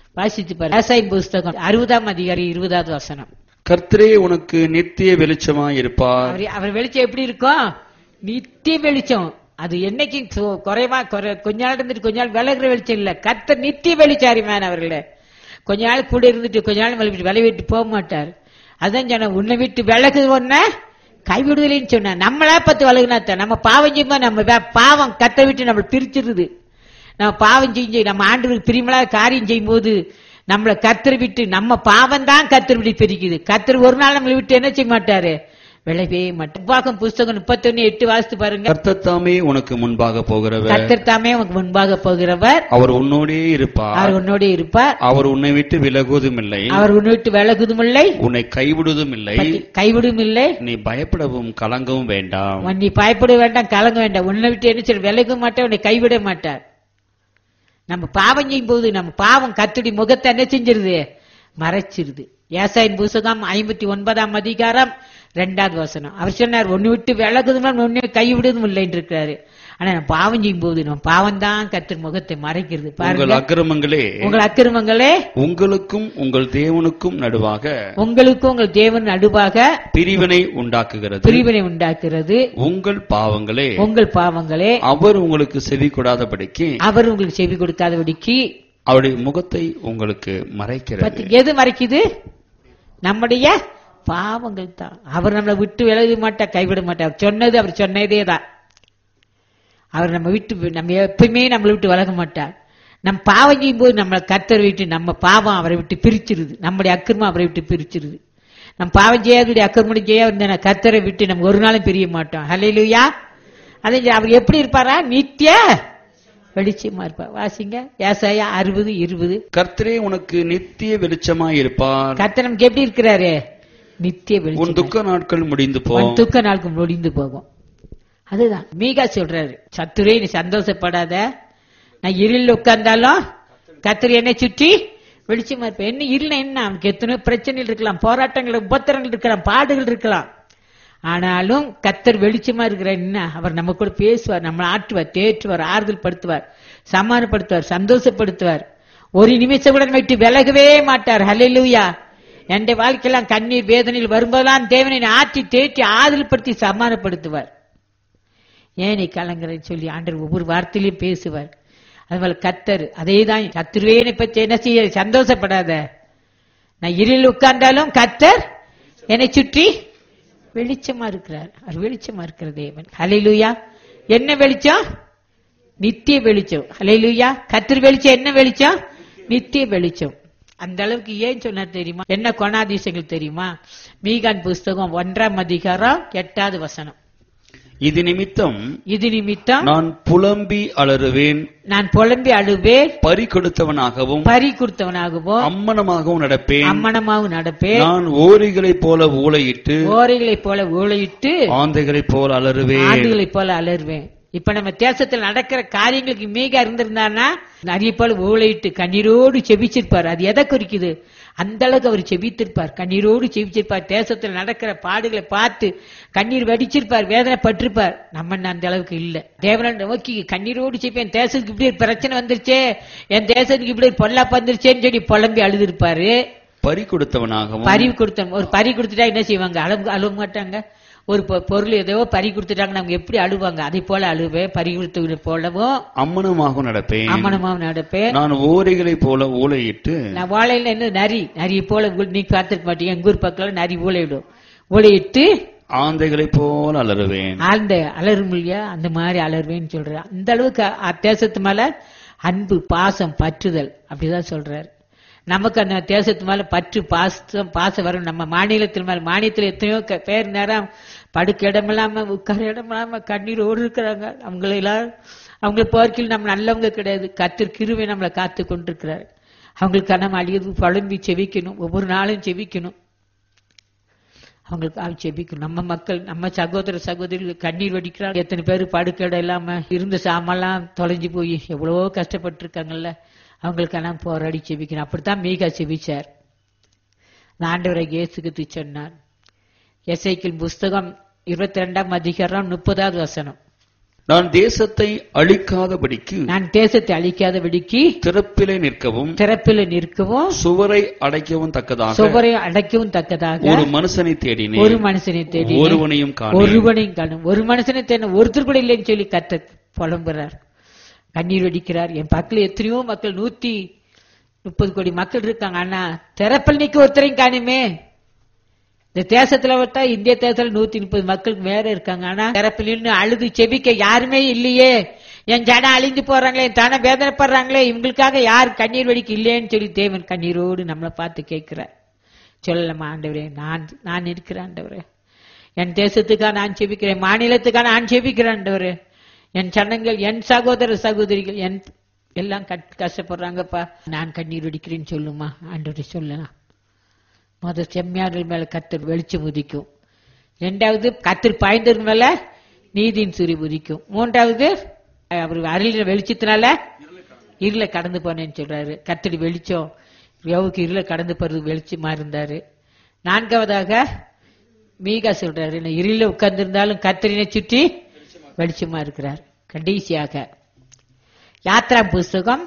வாசித்து பாரு விவசாயம் புஸ்தகம் அறுபதாம் அதிகாரி இருபதாவது வசனம் கர்த்தரே உனக்கு நித்திய வெளிச்சமாய் இருப்பார் அவர் அவர் வெளிச்சம் எப்படி இருக்கும் நித்திய வெளிச்சம் அது என்னைக்கும் சு- குறைவா குறை கொஞ்ச நாள் இருந்துட்டு கொஞ்ச நாள் விலகுற வெளிச்சம் இல்ல கர்த்தர் நித்திய வெளிச்சாரிமான அவர்களே கொஞ்ச நாள் கூட இருந்துட்டு கொஞ்ச நாள் விலை விலை விட்டு போக மாட்டார் அதான் சொன்ன உன்னை விட்டு விலகு ஒன்ன கைவிடுதலைன்னு சொன்ன நம்மளா பத்து விலகுனாத்த நம்ம பாவம் செய்யும்போது நம்ம வே- பாவம் கத்தை விட்டு நம்ம பிரிச்சிருது நம்ம பாவம் செஞ்சு நம்ம ஆண்டவருக்கு பிரிமலா காரியம் செய்யும் போது நம்மளை கத்தர் விட்டு நம்ம பாவம் தான் கத்தர் விட்டு பிரிக்குது கத்தர் ஒரு நாள் நம்மளை விட்டு என்ன செய்ய மாட்டாரு விளைவே மாட்டார் உபாகம் புஸ்தகம் முப்பத்தொன்னு எட்டு வாசித்து பாருங்க கர்த்தர் தாமே உனக்கு முன்பாக போகிறவர் கத்தர் தாமே உனக்கு முன்பாக போகிறவர் அவர் உன்னோடே இருப்பார் அவர் உன்னோட இருப்பார் அவர் உன்னை விட்டு விலகுவதும் இல்லை அவர் உன்னை விட்டு விலகுதும் இல்லை உன்னை கைவிடுவதும் இல்லை கைவிடும் இல்லை நீ பயப்படவும் கலங்கவும் வேண்டாம் உன் நீ பயப்பட வேண்டாம் கலங்க வேண்டாம் உன்னை விட்டு என்ன சொல்ல விலக மாட்டார் உன்னை கைவிட மாட்டார் நம்ம பாவம் செய்யும் போது நம்ம பாவம் கத்துடி முகத்தை என்ன செஞ்சிருது மறைச்சிருது ஏசாயின் புஸ்தகம் ஐம்பத்தி ஒன்பதாம் அதிகாரம் ரெண்டாவது வசனம் அவர் சொன்னார் ஒன்னு விட்டு விலகுதும் ஒன்னு கைவிடுவதும் இல்லைன்னு இருக்கிறாரு ஆனா நம்ம பாவம் செய்யும் போது நம்ம பாவம் தான் கத்திர முகத்தை மறைக்கிறது உங்கள் பாருங்க அக்கிரமங்களே உங்கள் அக்கிரமங்களே உங்களுக்கும் உங்கள் தேவனுக்கும் நடுவாக உங்களுக்கும் உங்கள் தேவன் நடுவாக பிரிவினை உண்டாக்குகிறது பிரிவினை உண்டாக்குறது உங்கள் பாவங்களே உங்கள் பாவங்களே அவர் உங்களுக்கு செவி கொடாதபடிக்கு அவர் உங்களுக்கு செவி கொடுக்காதபடிக்கு அவருடைய முகத்தை உங்களுக்கு மறைக்கிறது பத்தி எது மறைக்குது நம்முடைய பாவங்கள் தான் அவர் நம்மளை விட்டு விலக மாட்டார் கைவிட மாட்டார் அவர் சொன்னது அவர் சொன்னதே தான் அவர் நம்ம விட்டு நம்ம எப்பயுமே நம்மளை விட்டு விலக மாட்டார் நம் பாவம் செய்யும் போது நம்மளை கத்தர் விட்டு நம்ம பாவம் அவரை விட்டு பிரிச்சிருது நம்முடைய அக்கிரமம் அவரை விட்டு பிரிச்சிருது நம் பாவம் செய்யாத அக்கிரமம் செய்ய இருந்த கத்தரை விட்டு நம்ம ஒரு நாளும் பிரிய மாட்டோம் ஹalleluya அதே அவர் எப்படி இருப்பாரா நித்திய வெளிச்சமா இருப்பார் வாசிங்க ஏசாயா அறுபது இருபது கர்த்தரே உனக்கு நித்திய வெளிச்சமாய் இருப்பார் கர்த்தர் நமக்கு எப்படி இருக்கிறாரு நித்திய உன் வெளிச்சம் துக்க நாட்கள் முடிந்து போ உன் துக்க நாளுக்கு முடிந்து போகும் அதுதான் மீகா சொல்றாரு சத்துரே நீ சந்தோஷப்படாத நான் இருளில் உட்கார்ந்தாலும் கத்திரி என்னை சுற்றி வெளிச்சமா இருப்பேன் என்ன இருள என்ன அவனுக்கு எத்தனையோ பிரச்சனைகள் இருக்கலாம் போராட்டங்கள் உபத்திரங்கள் இருக்கலாம் பாடுகள் இருக்கலாம் ஆனாலும் கத்தர் வெளிச்சமா இருக்கிற என்ன அவர் நம்ம கூட பேசுவார் நம்மளை ஆற்றுவார் தேற்றுவார் ஆறுதல் படுத்துவார் சமாதானப்படுத்துவார் சந்தோஷப்படுத்துவார் ஒரு நிமிஷம் கூட நம்மை விட்டு விலகவே மாட்டார் ஹalleluya என் வாழ்க்கையெல்லாம் கண்ணீர் வேதனையில் வரும்போதெல்லாம் தேவனை ஆற்றி தேற்றி ஆறுதல் படுத்தி சமாதானப்படுத்துவார் ஏன் நீ கலங்குறேன்னு சொல்லி ஆண்டவர் ஒவ்வொரு வார்த்தையிலையும் பேசுவார் அதுபோல கத்தர் அதே தான் கத்திருவேனை பற்றி என்ன செய்ய சந்தோஷப்படாத நான் இருளில் உட்கார்ந்தாலும் கத்தர் என்னை சுற்றி வெளிச்சமா இருக்கிறார் அவர் வெளிச்சமா இருக்கிற தேவன் ஹalleluya என்ன வெளிச்சம் நித்திய வெளிச்சம் ஹalleluya கத்திர வெளிச்சம் என்ன வெளிச்சம் நித்திய வெளிச்சம் அந்த அளவுக்கு ஏன் சொன்னார் தெரியுமா என்ன கொணாதிசயங்கள் தெரியுமா மீகான் புஸ்தகம் ஒன்றாம் அதிகாரம் எட்டாவது வசனம் இது நிமித்தம் இது நிமித்தம் நான் புலம்பி அலறுவேன் நான் புலம்பி அழுவேன் பறி கொடுத்தவனாகவும் பறி கொடுத்தவனாகவும் அம்மனமாகவும் நடப்பேன் அம்மனமாகவும் நடப்பேன் நான் ஓரிகளைப் போல ஊளையிட்டு ஓரைகளைப் போல ஊழையிட்டு ஆந்தைகளைப் போல அலறுவேன் ஆண்டுகளைப் போல அலறுவேன் இப்ப நம்ம தேசத்தில் நடக்கிற காரியங்களுக்கு மீக இருந்திருந்தாருன்னா நிறைய போல ஊழையிட்டு கண்ணீரோடு செபிச்சிருப்பார் அது எதை குறிக்குது அந்த அளவுக்கு அவர் செபித்திருப்பார் கண்ணீரோடு செபிச்சிருப்பார் தேசத்தில் நடக்கிற பாடுகளை பார்த்து கண்ணீர் வடிச்சிருப்பார் வேதனைப்பட்டிருப்பார் நம்ம அந்த அளவுக்கு இல்ல தேவனை நோக்கி கண்ணீரோடு செப்பி என் தேசத்துக்கு இப்படி ஒரு பிரச்சனை வந்துருச்சே என் தேசத்துக்கு இப்படி ஒரு பொல்லாப்பு வந்துருச்சேன்னு சொல்லி புலம்பி அழுதுருப்பாரு பறி கொடுத்தவனாகவும் பறி கொடுத்த ஒரு பறி கொடுத்துட்டா என்ன செய்வாங்க அழுவ அழுவ மாட்டாங்க ஒரு பொ- பொருள் ஏதோ பறி கொடுத்துட்டாங்க நம்ம எப்படி அழுவாங்க அதை போல அழுவேன் பறி கொடுத்து போலவும் அம்மனமாகவும் நடப்பேன் அம்மனமாவும் நடப்பேன் நான் ஓரிகளைப் போல ஊளையிட்டு நான் வாழையில என்ன நரி நரி போல உள்- நீ பார்த்திருக்க மாட்டீங்க எங்க ஊர் பக்கம் நரி ஊழையிடும் ஊழையிட்டு ஆந்தைகளைப் போல அலறுவேன் ஆழ்ந்த அலரும் இல்லையா அந்த மாதிரி அலறுவேன்னு சொல்றாரு அந்த அளவுக்கு அ- தேசத்து மேல அன்பு பாசம் பற்றுதல் அப்படிதான் சொல்றாரு நமக்கு அந்த தேசத்து மேல பற்று பாசம் பாசம் வரும் நம்ம மாநிலத்தில் மேல மாநிலத்தில் எத்தனையோ க- பேர் நேரம் படுக்க இடம் இல்லாம உட்கார இடம் இல்லாம கண்ணீரோடு இருக்கிறாங்க அவங்கள எல்லாம் அவங்க போர்க்கில் நம்ம நல்லவங்க கிடையாது கத்திர கிருவை நம்மளை காத்து கொண்டிருக்கிறார் அவங்களுக்கு நம்ம அழியது புலம்பி செவிக்கணும் ஒவ்வொரு நாளும் செவிக்கணும் அவங்களுக்கு ஆள் செபிக்கணும் நம்ம மக்கள் நம்ம சகோதர சகோதரிகள் கண்ணீர் வடிக்கிறாங்க எத்தனை பேர் படுக்கடை இல்லாம இருந்த சாமெல்லாம் தொலைஞ்சு போய் எவ்வளவோ கஷ்டப்பட்டு இருக்காங்கல்ல அவங்களுக்கெல்லாம் போராடி செபிக்கணும் அப்படித்தான் மீகா செபிச்சார் நான் ஆண்டவரை இயேசுக்கு சொன்னார் எஸ்ஐக்கில் புஸ்தகம் இருபத்தி ரெண்டாம் அதிகாரம் முப்பதாவது வசனம் நான் தேசத்தை அழிக்காதபடிக்கு நான் தேசத்தை அழிக்காதபடிக்கு திறப்பிலே நிற்கவும் திறப்பில் நிற்கவும் சுவரை அடைக்கவும் தக்கதாக சுவரை அடைக்கவும் தக்கதாக ஒரு மனுஷனை தேடினேன் ஒரு மனுஷனை தேடி ஒருவனையும் காணேன் ஒருவனையும் காணும் ஒரு மனுஷனை தேட ஒருத்தர் கூட இல்லைன்னு சொல்லி கத்த புலம்புறார் கண்ணீர் வெடிக்கிறார் என் பக்கத்துல எத்தனையோ மக்கள் நூத்தி முப்பது கோடி மக்கள் இருக்காங்க ஆனா திறப்பில் நிக்க ஒருத்தரையும் காணுமே இந்த தேசத்துல விட்டா இந்திய தேசத்துல நூத்தி முப்பது மக்களுக்கு மேல இருக்காங்க ஆனா திறப்பில் நின்னு அழுது செபிக்க யாருமே இல்லையே என் ஜனம் அழிந்து போறாங்களே என் தன வேதனைப்படுறாங்களே இவங்களுக்காக யார் கண்ணீர் வெடிக்க இல்லையேன்னு சொல்லி தேவன் கண்ணீரோடு நம்மளை பார்த்து கேட்கிறார் சொல்லலாமா ஆண்டவரே நான் நான் இருக்கிறேன் ஆண்டவரே என் தேசத்துக்காக நான் செபிக்கிறேன் மாநிலத்துக்காக நான் செபிக்கிறேன் ஆண்டவரே என் சனங்கள் என் சகோதர சகோதரிகள் என் எல்லாம் கட்- கஷ்டப்படுறாங்கப்பா நான் கண்ணீர் வெடிக்கிறேன்னு சொல்லுமா ஆண்டவரே சொல்லலாம் முத செம்மையார்கள் மேல கத்தர் வெளிச்சம் உதிக்கும் ரெண்டாவது கத்தர் பாய்ந்தவர் மேல நீதியின் சூரிய உதிக்கும் மூன்றாவது அவர் அருளின வெளிச்சத்தினால இருளை கடந்து போனேன்னு சொல்றாரு கத்தடி வெளிச்சம் யோவுக்கு இருளை கடந்து போறது வெளிச்சமா இருந்தாரு நான்காவதாக மீகா சொல்றாரு நான் இருளில உட்கார்ந்து இருந்தாலும் கத்தரினை சுற்றி வெளிச்சமா இருக்கிறார் கடைசியாக யாத்ரா புஸ்தகம்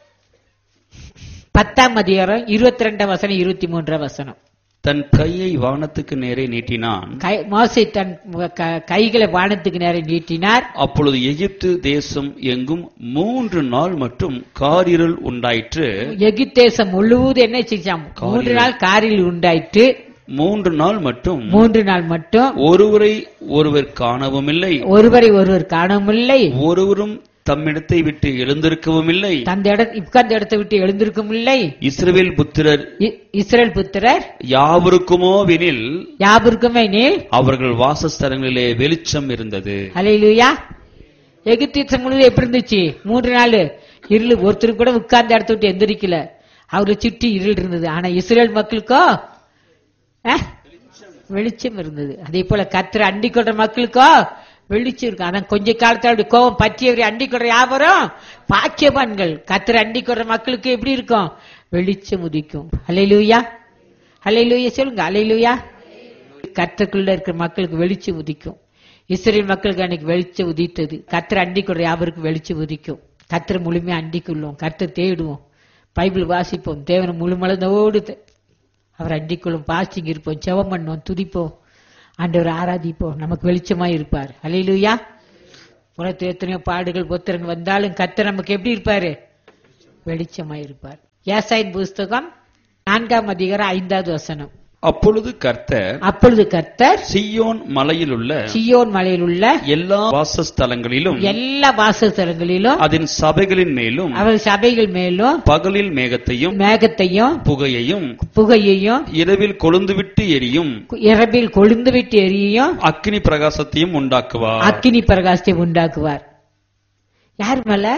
பத்தாம் அதிகாரம் இருபத்தி ரெண்டாம் வசனம் இருபத்தி மூன்றாம் வசனம் தன் கையை வானத்துக்கு நேரே நீட்டினான் கை மோசை தன் க- கைகளை வானத்துக்கு நேரம் நீட்டினார் அப்பொழுது எகிப்து தேசம் எங்கும் மூன்று நாள் மட்டும் காரிருள் உண்டாயிற்று எகிப்தேசம் முழுவதும் என்ன செஞ்சாம் மூன்று நாள் காரில் உண்டாயிற்று மூன்று நாள் மட்டும் மூன்று நாள் மட்டும் ஒருவரை ஒருவர் காணவும் இல்லை ஒருவரை ஒருவர் காணவில்லை ஒருவரும் தம்மிடத்தை விட்டு எழுந்திருக்கவும் இல்லை தந்த இட உட்கார்ந்த இடத்தை விட்டு எழுந்திருக்கும் இல்லை இஸ்ரவேல் புத்திரர் இ- இஸ்ரவேல் புத்திரர் யாவருக்குமோவெனில் யாவருக்குமே நீர் அவர்கள் வாசஸ்தலங்களிலே வெளிச்சம் இருந்தது அலையிலுயா எகிப்தேசம் முழுவதும் எப்படி இருந்துச்சு மூன்று நாள் இருள் ஒருத்தர் கூட உட்கார்ந்த இடத்த விட்டு எந்திரிக்கல அவரை சுற்றி இருள் இருந்தது ஆனா இஸ்ரேல் மக்களுக்கோ அஹ், வெளிச்சம் இருந்தது அதே போல கத்திர அண்டி கொள்ற மக்களுக்கோ வெளிச்சம் இருக்கு ஆனா கொஞ்ச காலத்துல அப்படி கோபம் பற்றியவரை அண்டி கொள்ற யாவரும் பாக்கியவான்கள் கத்திர அண்டி கொள்ற மக்களுக்கு எப்படி இருக்கும் வெளிச்சம் உதிக்கும் அலையிலுயா அலையிலுயா சொல்லுங்க அலையிலுயா கத்தக்குள்ள இருக்கிற மக்களுக்கு வெளிச்சம் உதிக்கும் இஸ்ரேல் மக்களுக்கு அன்னைக்கு வெளிச்சம் உதித்தது கத்தர் அண்டிக்குள்ள யாவருக்கு வெளிச்சம் உதிக்கும் கத்தரை முழுமையா அண்டிக்குள்ளோம் கத்தரை தேடுவோம் பைபிள் வாசிப்போம் தேவனை முழுமளந்தோடு தே- அவர் அண்டிக்குள்ளும் பாஸ்டிங் இருப்போம் செவம் பண்ணுவோம் துதிப்போம் ஆண்டவர் ஆராதிப்போம் நமக்கு வெளிச்சமா இருப்பார் அலையிலுயா உலகத்தில் எத்தனையோ பாடுகள் பொத்திரங்கள் வந்தாலும் கத்தர் நமக்கு எப்படி இருப்பாரு வெளிச்சமா இருப்பார் ஏசாயின் புஸ்தகம் நான்காம் அதிகாரம் ஐந்தாவது வசனம் அப்பொழுது கர்த்தர் அப்பொழுது கர்த்தர் சியோன் மலையிலுள்ள சியோன் மலையில் உள்ள எல்லா வாசஸ்தலங்களிலும் எல்லா வாசஸ்தலங்களிலும் அதன் சபைகளின் மேலும் அவர் சபைகள் மேலும் பகலில் மேகத்தையும் மேகத்தையும் புகையையும் புகையையும் இரவில் கொழுந்துவிட்டு எரியும் இரவில் கொழுந்து விட்டு எரியும் அக்கினி பிரகாசத்தையும் உண்டாக்குவார் அக்கினி பிரகாசத்தை உண்டாக்குவார் யார் மேல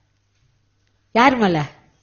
யார் மேல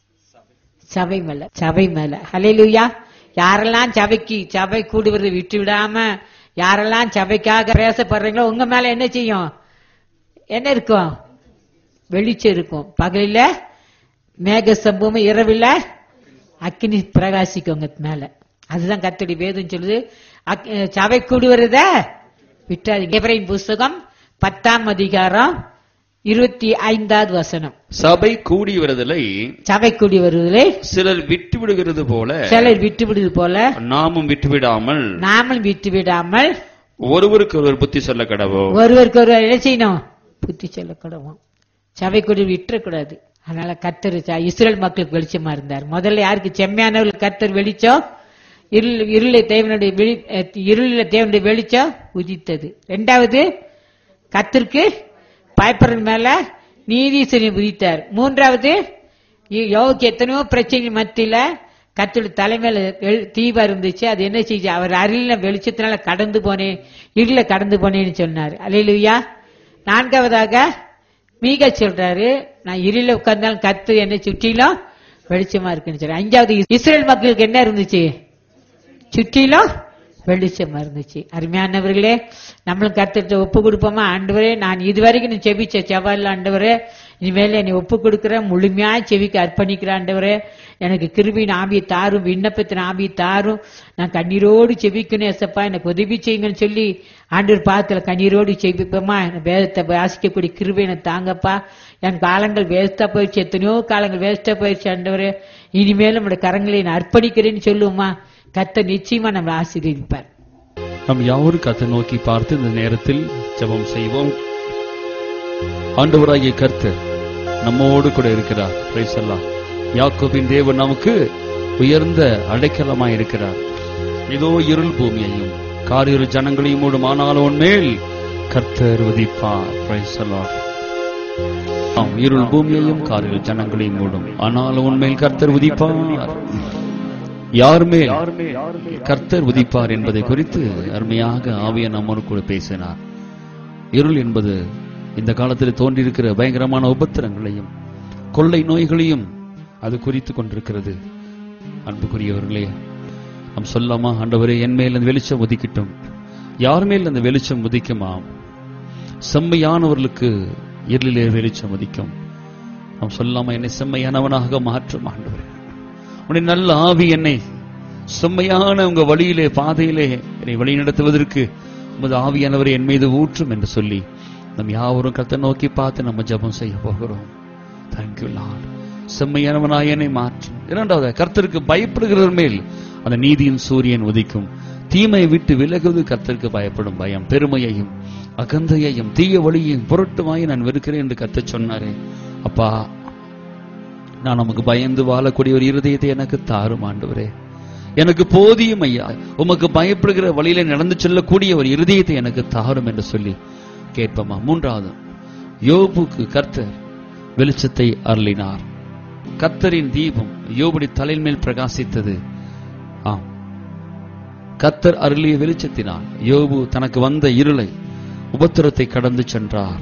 சபை மேல சபை மேல ஹalleluya யாரெல்லாம் சபைக்கு சபை கூடுவதை விட்டு விடாம யாரெல்லாம் சபைக்காக பிரயாசப்படுறீங்களோ உங்க மேல என்ன செய்யும் என்ன இருக்கும் வெளிச்சம் இருக்கும் பகலில மேக சம்பவம் இரவில அக்கினி பிரகாசிக்கும் உங்க மேல அதுதான் கத்தடி வேதம் சொல்லுது அக்- சபை கூடுவத விட்டாதீங்க எபிரேயர் புஸ்தகம் பத்தாம் அதிகாரம் இருபத்தி ஐந்தாவது வசனம் சபை கூடி வருதலை சபை கூடி வருவதிலே சிலர் விட்டு விடுகிறது போல சிலர் விட்டு விடுவது போல நாமும் விட்டுவிடாமல் நாமல் விட்டு விடாமல் ஒருவருக்கு ஒருவர் புத்தி சொல்ல கடவோ ஒருவருக்கு ஒருவர் என்ன செய்யணும் புத்தி சொல்லக்கூடவும் சபை கூடி விட்டுறக்கூடாது அதனால கத்தர் ச- இஸ்ரேல் மக்களுக்கு வெளிச்சமா இருந்தார் முதல்ல யாருக்கு செம்மையானவர்கள் கத்தர் வெளிச்சம் இருள் இருளை தேவனுடைய வெளி அஹ், இருளில தேவனுடைய வெளிச்சம் உதித்தது ரெண்டாவது கத்திற்கு பயப்படுற மேல நீதீசனை உதித்தார் மூன்றாவது இ- யோவுக்கு எத்தனையோ பிரச்சனை மத்தியில கத்தோட தலைமையில எழு- தீபம் இருந்துச்சு அது என்ன செய்யுச்சு அவர் அருளின வெளிச்சத்தினால கடந்து போனேன் இருள கடந்து போனேன்னு சொன்னார் அலையிலுயா நான்காவதாக மீக சொல்றாரு நான் இருள உட்கார்ந்தாலும் கத்து என்னை சுற்றிலும் வெளிச்சமா இருக்குன்னு சொல்றேன் அஞ்சாவது இஸ்ரேல் மக்களுக்கு என்ன இருந்துச்சு சுற்றிலும் வெளிச்சமா இருந்துச்சு அருமையானவர்களே நம்மளும் கத்துட்டு ஒப்பு கொடுப்போமா ஆண்டவரே நான் இதுவரைக்கும் நீ செபிச்ச செவ்வாயில் ஆண்டவரே இனிமேல் என்னை ஒப்பு கொடுக்கிறேன் முழுமையா செவிக்கு அர்ப்பணிக்கிறாண்டவரே எனக்கு கிருபியின் ஆவியை தாரும் விண்ணப்பத்தின் ஆவியை தாரும் நான் கண்ணீரோடு செவிக்கணும் எசப்பா எனக்கு உதவி செய்யுங்கன்னு சொல்லி ஆண்டவர் பாத்துல கண்ணீரோடு செவிப்போமா வேதத்தை வாசிக்கக்கூடிய கிருபை எனக்கு தாங்கப்பா என் காலங்கள் வேஸ்டா போயிடுச்சு எத்தனையோ காலங்கள் வேஸ்டா போயிடுச்சு ஆண்டவரே இனிமேல் நம்முடைய கரங்களை நான் அர்ப்பணிக்கிறேன்னு சொல்லுவோமா கத்த நிச்சயமா நம்மளை ஆசீர்வதிப்பார் நாம் யாவரும் கத்தை நோக்கி பார்த்து இந்த நேரத்தில் ஜெபம் செய்வோம் ஆண்டவராகிய கர்த்தர் நம்மோடு கூட இருக்கிறார் பிரைஸ் எல்லாம் யாக்கோபின் தேவன் நமக்கு உயர்ந்த அடைக்கலமாய் இருக்கிறார் இதோ இருள் பூமியையும் காரிரு ஜனங்களையும் மூடும் ஆனாலும் உன்மேல் கர்த்தர் உதிப்பார் பிரைஸ் எல்லாம் ஆம் இருள் பூமியையும் காரிரு ஜனங்களையும் மூடும் ஆனாலும் உன்மேல் கர்த்தர் உதிப்பார் யாருமே கர்த்தர் உதிப்பார் என்பதை குறித்து அருமையாக ஆவிய நம்மோடு கூட பேசினார் இருள் என்பது இந்த காலத்தில் தோன்றியிருக்கிற பயங்கரமான உபத்திரங்களையும் கொள்ளை நோய்களையும் அது குறித்து கொண்டிருக்கிறது அன்புக்குரியவர்களே நாம் சொல்லாமா ஆண்டவரே என் மேல் அந்த வெளிச்சம் உதிக்கட்டும் யார் மேல் அந்த வெளிச்சம் உதிக்குமாம் செம்மையானவர்களுக்கு இருளிலே வெளிச்சம் உதிக்கும் நாம் சொல்லாமா என்னை செம்மையானவனாக மாற்றும் ஆண்டவரே உன்னை நல்ல ஆவி என்னை செம்மையான உங்க வழியிலே பாதையிலே என்னை வழி நடத்துவதற்கு உமது ஆவியானவரை என் மீது ஊற்றும் என்று சொல்லி நம் யாவரும் கத்தை நோக்கி பார்த்து நம்ம ஜெபம் செய்ய போகிறோம் தேங்க்யூ லார்ட் செம்மையானவனாய் என்னை மாற்றும் இரண்டாவது கர்த்தருக்கு பயப்படுகிறவர் மேல் அந்த நீதியின் சூரியன் உதிக்கும் தீமையை விட்டு விலகுவது கர்த்தருக்கு பயப்படும் பயம் பெருமையையும் அகந்தையையும் தீய வழியையும் பொருட்டுமாய் நான் வெறுக்கிறேன் என்று கத்த சொன்னாரே அப்பா நான் நமக்கு பயந்து வாழக்கூடிய ஒரு இருதயத்தை எனக்கு தாரும் ஆண்டவரே எனக்கு போதியும் ஐயா உமக்கு பயப்படுகிற வழியில நடந்து செல்லக்கூடிய ஒரு இருதயத்தை எனக்கு தாரும் என்று சொல்லி கேட்போமா மூன்றாவது யோபுக்கு கர்த்தர் வெளிச்சத்தை அருளினார் கர்த்தரின் தீபம் யோபுடி தலையின் மேல் பிரகாசித்தது ஆம் கர்த்தர் அருளிய வெளிச்சத்தினால் யோபு தனக்கு வந்த இருளை உபத்திரத்தை கடந்து சென்றார்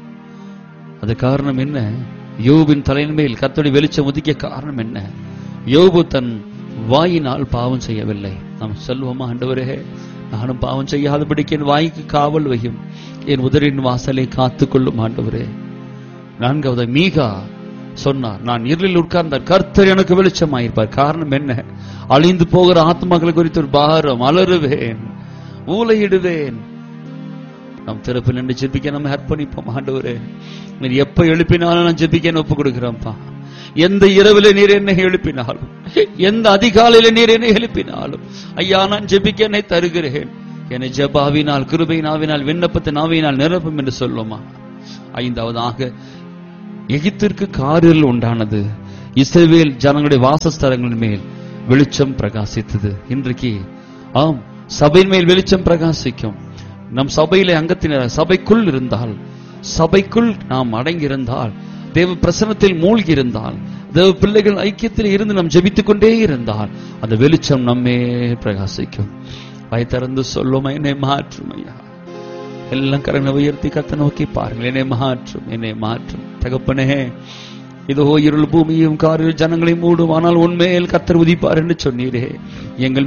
அது காரணம் என்ன யோபின் தலையின் மேல் கர்த்தருடைய வெளிச்சம் உதிக்க காரணம் என்ன யோபு தன் வாயினால் பாவம் செய்யவில்லை நாம் சொல்வோமா ஆண்டவரே நானும் பாவம் செய்யாதபடிக்கு என் வாய்க்கு காவல் வையும் என் உதரின் வாசலை காத்துக்கொள்ளும் ஆண்டவரே நான்காவது மீகா சொன்னார் நான் இருளில் உட்கார்ந்த கர்த்தர் எனக்கு வெளிச்சமாயிருப்பார் காரணம் என்ன அழிந்து போகிற ஆத்மாக்கள் குறித்து ஒரு பாரம் அலறுவேன் ஊலையிடுவேன் நம் திறப்பு நின்று ஜெபிக்க நம்ம அர்ப்பணிப்போம் ஆண்டவரே நீர் எப்ப எழுப்பினாலும் நான் ஜெபிக்க ஒப்பு கொடுக்கிறேன்ப்பா எந்த இரவில நீர் என்னை எழுப்பினாலும் எந்த அதிகாலையில நீர் என்னை எழுப்பினாலும் ஐயா நான் ஜெபிக்க என்னை தருகிறேன் என்னை ஜெபாவினால் கிருபையினாவினால் விண்ணப்பத்தின் ஆவியினால் நிரப்பும் என்று சொல்லுமா ஐந்தாவதாக எகிப்திற்கு காரில் உண்டானது இஸ்ரவேல் ஜனங்களுடைய வாசஸ்தலங்களின் மேல் வெளிச்சம் பிரகாசித்தது இன்றைக்கு ஆம் சபையின் மேல் வெளிச்சம் பிரகாசிக்கும் நம் சபையிலே அங்கத்தினர் சபைக்குள் இருந்தால் சபைக்குள் நாம் அடங்கியிருந்தால் தேவ பிரசனத்தில் மூழ்கி இருந்தால் தேவ பிள்ளைகள் ஐக்கியத்தில் இருந்து நாம் ஜெபித்துக் கொண்டே இருந்தால் அந்த வெளிச்சம் நம்மே பிரகாசிக்கும் வாய் திறந்து சொல்லுமா என்னை மாற்றும் ஐயா எல்லாம் கரங்களை உயர்த்தி கத்த நோக்கி பாருங்கள் என்னை மாற்றும் என்னை மாற்றும் தகப்பனே இதோ இருள் பூமியும் காரில் ஜனங்களை மூடும் ஆனால் உண்மையில் கத்தர் உதிப்பார் என்று சொன்னீரே எங்கள்